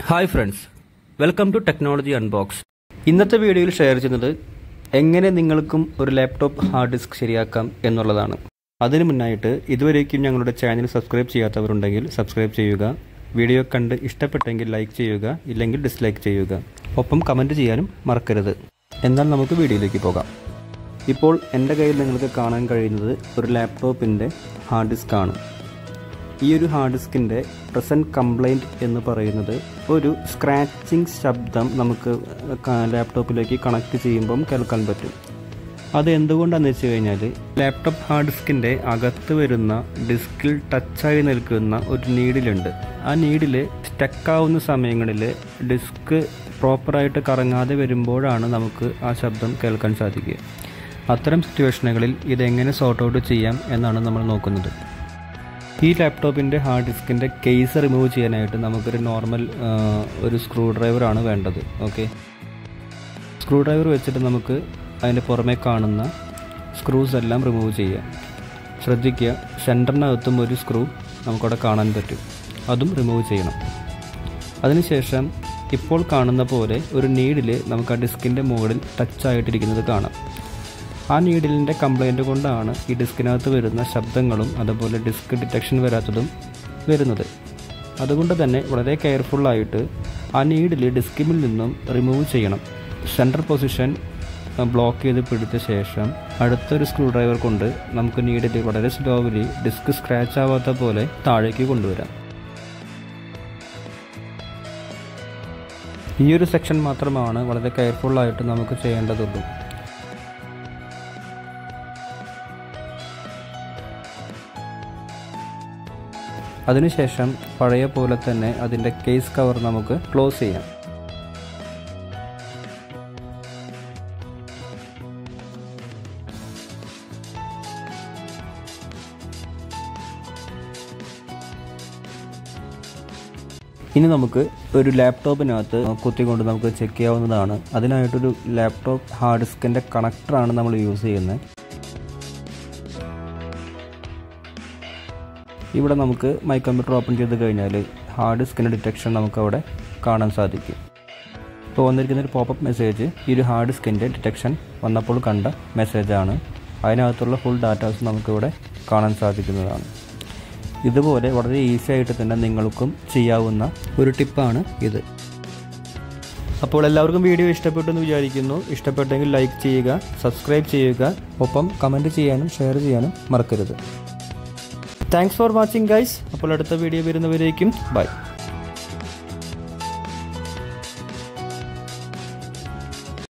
hi friends welcome to technology unbox ഇന്നത്തെ വീഡിയോയിൽ share ചെയ്യുന്നത് എങ്ങനെ നിങ്ങൾക്കും ഒരു ലാപ്ടോപ്പ് ഹാർഡ് ഡിസ്ക് ശരിയാക്കാം എന്നുള്ളതാണ് അതിനു മുന്നായിട്ട് ഇതുവരേക്കും ഞങ്ങളുടെ ചാനൽ സബ്സ്ക്രൈബ് ചെയ്യാത്തവരുണ്ടെങ്കിൽ സബ്സ്ക്രൈബ് ചെയ്യുക വീഡിയോ കണ്ട് ഇഷ്ടപ്പെട്ടെങ്കിൽ ലൈക്ക് ചെയ്യുക ഇല്ലെങ്കിൽ ഡിസ്ലൈക്ക് ചെയ്യുക ഒപ്പം കമൻറ്റ് ചെയ്യാനും മറക്കരുത് എന്നാൽ നമുക്ക് വീഡിയോയിലേക്ക് പോകാം ഇപ്പോൾ എൻ്റെ കയ്യിൽ നിങ്ങൾക്ക് കാണാൻ കഴിയുന്നത് ഒരു ലാപ്ടോപ്പിൻ്റെ ഹാർഡ് ഡിസ്ക് ആണ് ഈ ഒരു ഹാർഡ് ഡിസ്കിൻ്റെ പ്രസൻറ്റ് കംപ്ലൈൻറ്റ് എന്ന് പറയുന്നത് ഒരു സ്ക്രാച്ചിങ് ശബ്ദം നമുക്ക് ക- ലാപ്ടോപ്പിലേക്ക് കണക്ട് ചെയ്യുമ്പം കേൾക്കാൻ പറ്റും അത് എന്തുകൊണ്ടാണെന്ന് വെച്ച് കഴിഞ്ഞാൽ ലാപ്ടോപ്പ് ഹാർഡ് ഡിസ്കിൻ്റെ അകത്ത് വരുന്ന ഡിസ്കിൽ ടച്ചായി നിൽക്കുന്ന ഒരു നീഡിലുണ്ട് ആ നീഡിൽ സ്റ്റക്കാവുന്ന സമയങ്ങളിൽ ഡിസ്ക് പ്രോപ്പറായിട്ട് കറങ്ങാതെ വരുമ്പോഴാണ് നമുക്ക് ആ ശബ്ദം കേൾക്കാൻ സാധിക്കുക അത്തരം സിറ്റുവേഷനുകളിൽ ഇതെങ്ങനെ സോർട്ട് ഔട്ട് ചെയ്യാം എന്നാണ് നമ്മൾ നോക്കുന്നത് ഈ ലാപ്ടോപ്പിൻ്റെ ഹാർഡ് ഡിസ്കിൻ്റെ കേസ് റിമൂവ് ചെയ്യാനായിട്ട് നമുക്കൊരു നോർമൽ ആ, ഒരു സ്ക്രൂ ഡ്രൈവറാണ് വേണ്ടത് ഓക്കെ സ്ക്രൂ ഡ്രൈവർ വെച്ചിട്ട് നമുക്ക് അതിൻ്റെ പുറമേ കാണുന്ന സ്ക്രൂസ് എല്ലാം റിമൂവ് ചെയ്യാം ശ്രദ്ധിക്കുക സെൻറ്ററിനകത്തും ഒരു സ്ക്രൂ നമുക്കവിടെ കാണാൻ പറ്റും അതും റിമൂവ് ചെയ്യണം അതിനുശേഷം ഇപ്പോൾ കാണുന്ന പോലെ ഒരു നീഡിൽ നമുക്ക് ആ ഡിസ്കിൻ്റെ മുകളിൽ ടച്ച് ആയിട്ടിരിക്കുന്നത് കാണാം ആ നീഡിലിൻ്റെ കംപ്ലൈൻറ്റ് കൊണ്ടാണ് ഈ ഡിസ്കിനകത്ത് വരുന്ന ശബ്ദങ്ങളും അതുപോലെ ഡിസ്ക് ഡിറ്റക്ഷൻ വരാത്തതും വരുന്നത് അതുകൊണ്ട് തന്നെ വളരെ കെയർഫുള്ളായിട്ട് ആ നീഡിൽ ഡിസ്കിമിൽ നിന്നും റിമൂവ് ചെയ്യണം സെൻറ്റർ പൊസിഷൻ ബ്ലോക്ക് ചെയ്ത് പിടിച്ച ശേഷം അടുത്തൊരു സ്ക്രൂ ഡ്രൈവർ കൊണ്ട് നമുക്ക് നീഡിൽ വളരെ സ്ലോവിലി ഡിസ്ക് സ്ക്രാച്ച് ആവാത്ത പോലെ താഴേക്ക് കൊണ്ടുവരാം ഈ ഒരു സെക്ഷൻ മാത്രമാണ് വളരെ കെയർഫുള്ളായിട്ട് നമുക്ക് ചെയ്യേണ്ടതുള്ളൂ അതിനുശേഷം പഴയ പോലെ തന്നെ അതിൻ്റെ കേസ് കവർ നമുക്ക് ക്ലോസ് ചെയ്യാം ഇനി നമുക്ക് ഒരു ലാപ്ടോപ്പിനകത്ത് കുത്തിക്കൊണ്ട് നമുക്ക് ചെക്ക് ചെയ്യാവുന്നതാണ് അതിനായിട്ടൊരു ലാപ്ടോപ്പ് ഹാർഡ് ഡിസ്കിൻ്റെ കണക്ടറാണ് നമ്മൾ യൂസ് ചെയ്യുന്നത് ഇവിടെ നമുക്ക് മൈ കമ്പ്യൂട്ടർ ഓപ്പൺ ചെയ്ത് കഴിഞ്ഞാൽ ഹാർഡ് ഡിസ്കിൻ്റെ ഡിറ്റക്ഷൻ നമുക്ക് അവിടെ കാണാൻ സാധിക്കും ഇപ്പോൾ വന്നിരിക്കുന്ന ഒരു പോപ്പപ്പ് മെസ്സേജ് ഈ ഒരു ഹാർഡ് ഡിസ്കിൻ്റെ ഡിറ്റക്ഷൻ വന്നപ്പോൾ കണ്ട മെസ്സേജാണ് അതിനകത്തുള്ള ഫുൾ ഡാറ്റാസ് നമുക്കിവിടെ കാണാൻ സാധിക്കുന്നതാണ് ഇതുപോലെ വളരെ ഈസി ആയിട്ട് തന്നെ നിങ്ങൾക്കും ചെയ്യാവുന്ന ഒരു ടിപ്പാണ് ഇത് അപ്പോൾ എല്ലാവർക്കും വീഡിയോ ഇഷ്ടപ്പെട്ടു എന്ന് വിചാരിക്കുന്നു ഇഷ്ടപ്പെട്ടെങ്കിൽ ലൈക്ക് ചെയ്യുക സബ്സ്ക്രൈബ് ചെയ്യുക ഒപ്പം കമൻറ്റ് ചെയ്യാനും ഷെയർ ചെയ്യാനും മറക്കരുത് താങ്ക്സ് ഫോർ വാച്ചിങ് ഗൈസ് അപ്പോൾ അടുത്ത വീഡിയോ വരുന്നവരേക്കും ബൈ